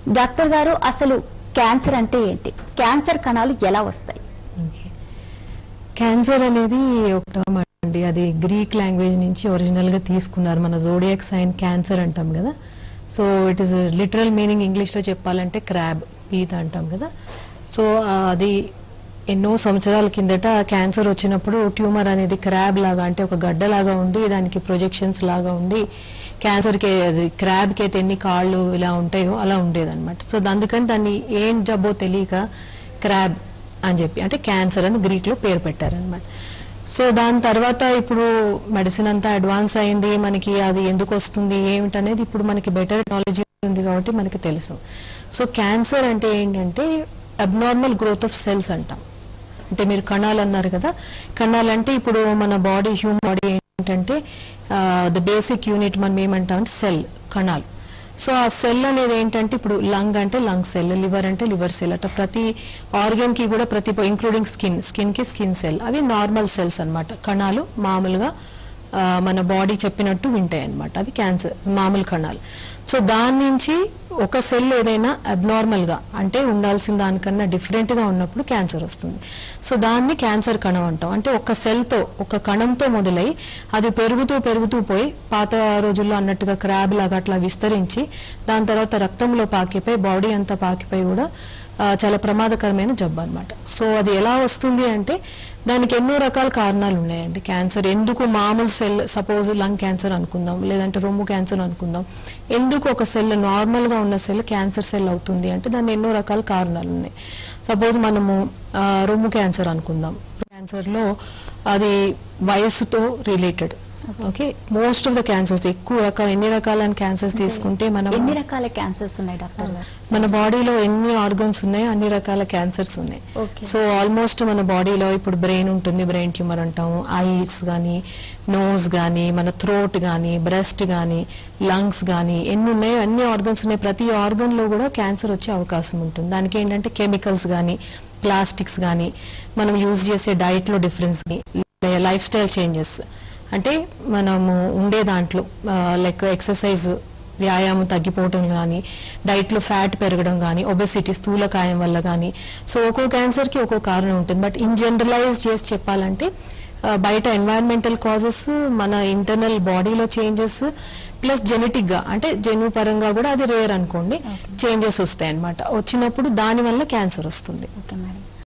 Doctor గారు అసలు cancer అంటే ఏంటి క్యాన్సర్ కణాలు ఎలా వస్తాయి ఓకే. క్యాన్సర్ అనేది ఒక term అండి అది గ్రీక్ లాంగ్వేజ్ నుంచి ఒరిజినల్ గా తీసుకున్నారు మన జోడియాక్ సైన్ క్యాన్సర్ అంటాం కదా so it is literal meaning English లో చెప్పాలంటే క్రాబ్ పీత అంటాం కదా సో ఆ, అది ఎన్నో సంవత్సరాల కిందట క్యాన్సర్ వచ్చినప్పుడు ట్యూమర్ అనేది క్రాబ్ లాగా అంటే ఒక గడ్డ లాగా ఉండి దానికి ప్రొజెక్షన్స్ లాగా ఉండి క్యాన్సర్కి అది క్రాబ్కి అయితే ఎన్ని కాళ్ళు ఇలా ఉంటాయో అలా ఉండేదన్నమాట సో అందుకని దాన్ని ఏం జబ్బో తెలియక క్రాబ్ అని చెప్పి అంటే క్యాన్సర్ అని గ్రీక్లో పేరు పెట్టారనమాట సో దాని తర్వాత ఇప్పుడు మెడిసిన్ అంతా అడ్వాన్స్ అయింది మనకి అది ఎందుకు వస్తుంది ఏమిటనేది ఇప్పుడు మనకి బెటర్ నాలెడ్జ్ ఉంది కాబట్టి మనకి తెలుసు సో క్యాన్సర్ అంటే ఏంటంటే అబ్నార్మల్ గ్రోత్ ఆఫ్ సెల్స్ అంటాం అంటే మీరు కణాలు అన్నారు కదా కణాలు అంటే ఇప్పుడు మన బాడీ హ్యూమన్ బాడీ ఏంటంటే ద బేసిక్ యూనిట్ మనం ఏమంటాం అంటే సెల్ కణాలు సో ఆ సెల్ అనేది ఏంటంటే ఇప్పుడు లంగ్ అంటే లంగ్ సెల్ లివర్ అంటే లివర్ సెల్ అట్లా ప్రతి ఆర్గన్ కి కూడా ప్రతి ఇంక్లూడింగ్ స్కిన్ స్కిన్ కి స్కిన్ సెల్ అవి నార్మల్ సెల్స్ అన్నమాట కణాలు మామూలుగా ఆ, మన బాడీ చెప్పినట్టు వింటాయి అన్నమాట అవి క్యాన్సర్ మామూలు కణాలు సో దాని నుంచి ఒక సెల్ ఏదైనా అబ్నార్మల్ గా అంటే ఉండాల్సిన దానికన్నా డిఫరెంట్ గా ఉన్నప్పుడు క్యాన్సర్ వస్తుంది సో దాన్ని క్యాన్సర్ కణం అంటాం అంటే ఒక సెల్ తో ఒక కణంతో మొదలై అది పెరుగుతూ పెరుగుతూ పోయి పాత రోజుల్లో అన్నట్టుగా క్రాబ్ లాగా అట్లా విస్తరించి దాని తర్వాత రక్తంలో పాకిపోయి బాడీ అంతా పాకిపోయి కూడా ఆ, చాలా ప్రమాదకరమైన జబ్బు అన్నమాట సో అది ఎలా వస్తుంది అంటే దానికి ఎన్నో రకాల కారణాలు ఉన్నాయండి క్యాన్సర్ ఎందుకు మామూలు సెల్ సపోజ్ లంగ్ క్యాన్సర్ అనుకుందాం లేదంటే రొమ్ము క్యాన్సర్ అనుకుందాం ఎందుకు ఒక సెల్ నార్మల్ గా ఉన్న సెల్ క్యాన్సర్ సెల్ అవుతుంది అంటే దాని ఎన్నో రకాల కారణాలు ఉన్నాయి సపోజ్ మనము ఆ, రొమ్ము క్యాన్సర్ అనుకుందాం క్యాన్సర్ లో అది వయస్సుతో related okay most of the cancers ఎక్కువ రకాల ఎన్ని రకాలైన క్యాన్సర్స్ తీసుకుంటే మనం ఎన్ని రకాల క్యాన్సర్స్ ఉన్నాయి డాక్టర్ గారు మన బాడీలో ఎన్ని ఆర్గన్స్ ఉన్నాయో అన్ని రకాల క్యాన్సర్స్ ఉన్నాయి Okay. సో ఆల్మోస్ట్ మన బాడీలో ఇప్పుడు బ్రెయిన్ ఉంటుంది బ్రెయిన్ ట్యూమర్ అంటాము ఐస్ కానీ నోస్ కానీ మన థ్రోట్ కానీ బ్రెస్ట్ కానీ లంగ్స్ కానీ ఎన్ని ఉన్నాయో అన్ని ఆర్గన్స్ ఉన్నాయి ప్రతి ఆర్గన్ లో కూడా క్యాన్సర్ వచ్చే అవకాశం ఉంటుంది దానికి ఏంటంటే కెమికల్స్ కానీ ప్లాస్టిక్స్ కానీ మనం యూజ్ చేసే డైట్ లో డిఫరెన్స్ లైఫ్ స్టైల్ చేంజెస్ అంటే మనము ఉండే దాంట్లో లైక్ ఎక్సర్సైజ్ వ్యాయామం తగ్గిపోవటం కానీ డైట్లో ఫ్యాట్ పెరగడం కానీ ఒబెసిటీ స్థూలకాయం వల్ల కానీ సో ఒక్కో క్యాన్సర్కి ఒక్కో కారణం ఉంటుంది బట్ ఇన్ జనరలైజ్ చేసి చెప్పాలంటే ఆ, బయట ఎన్వైరన్మెంటల్ కాజెస్ మన ఇంటర్నల్ బాడీలో చేంజెస్ ప్లస్ జెనెటిక్ గా అంటే జన్యు పరంగా కూడా అది రేర్ అనుకోండి చేంజెస్ వస్తాయి అనమాట వచ్చినప్పుడు దాని వల్ల క్యాన్సర్ వస్తుంది ఓకే